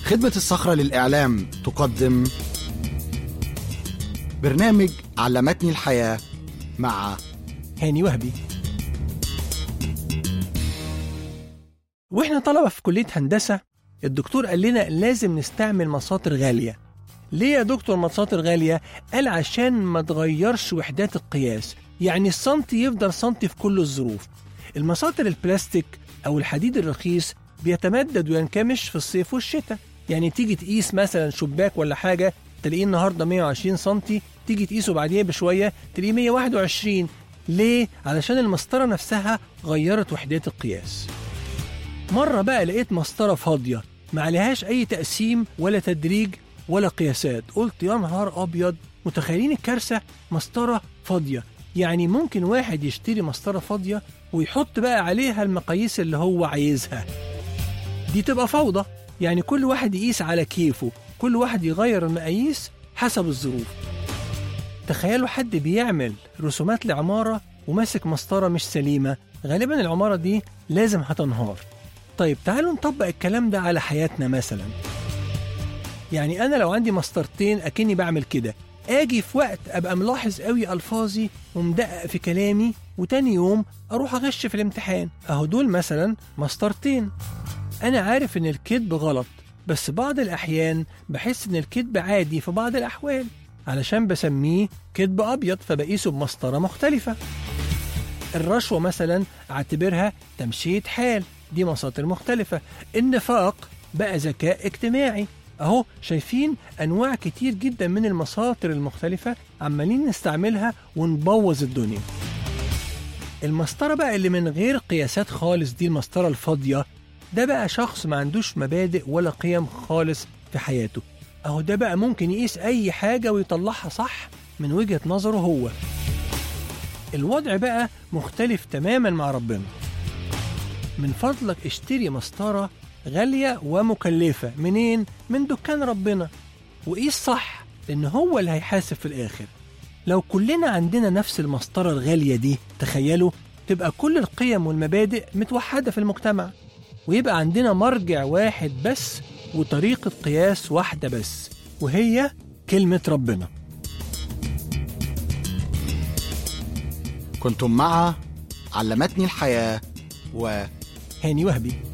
خدمة الصخرة للإعلام تقدم برنامج علمتني الحياة مع هاني وهبي واحنا طلبة في كلية هندسة الدكتور قال لنا لازم نستعمل مساطر غالية ليه يا دكتور مساطر غالية؟ قال عشان ما تغيرش وحدات القياس يعني السنتي يفضل سنتي في كل الظروف المساطر البلاستيك أو الحديد الرخيص بيتمدد وينكمش في الصيف والشتاء يعني تيجي تقيس مثلا شباك ولا حاجة تلاقيه النهاردة 120 سنتي تيجي تقيسه بعديها بشوية تلاقيه 121 ليه؟ علشان المسطرة نفسها غيرت وحدات القياس مرة بقى لقيت مسطرة فاضية ما عليهاش أي تقسيم ولا تدريج ولا قياسات قلت يا نهار أبيض متخيلين الكارثة مسطرة فاضية يعني ممكن واحد يشتري مسطرة فاضية ويحط بقى عليها المقاييس اللي هو عايزها دي تبقى فوضى يعني كل واحد يقيس على كيفه كل واحد يغير المقاييس حسب الظروف تخيلوا حد بيعمل رسومات لعمارة وماسك مسطرة مش سليمة غالبا العمارة دي لازم هتنهار طيب تعالوا نطبق الكلام ده على حياتنا مثلا يعني أنا لو عندي مسطرتين أكني بعمل كده أجي في وقت أبقى ملاحظ قوي ألفاظي ومدقق في كلامي وتاني يوم أروح أغش في الامتحان أهو دول مثلا مسطرتين أنا عارف إن الكذب غلط بس بعض الأحيان بحس إن الكذب عادي في بعض الأحوال علشان بسميه كذب أبيض فبقيسه بمسطرة مختلفة الرشوة مثلا أعتبرها تمشية حال دي مساطر مختلفة النفاق بقى ذكاء اجتماعي أهو شايفين أنواع كتير جدا من المساطر المختلفة عمالين نستعملها ونبوظ الدنيا المسطرة بقى اللي من غير قياسات خالص دي المسطرة الفاضية ده بقى شخص ما عندوش مبادئ ولا قيم خالص في حياته أهو ده بقى ممكن يقيس أي حاجة ويطلعها صح من وجهة نظره هو الوضع بقى مختلف تماما مع ربنا من فضلك اشتري مسطرة غالية ومكلفة منين؟ من دكان ربنا وقيس صح لأن هو اللي هيحاسب في الآخر لو كلنا عندنا نفس المسطرة الغالية دي تخيلوا تبقى كل القيم والمبادئ متوحدة في المجتمع ويبقى عندنا مرجع واحد بس وطريقة قياس واحدة بس وهي كلمة ربنا كنتم مع علمتني الحياة و هاني وهبي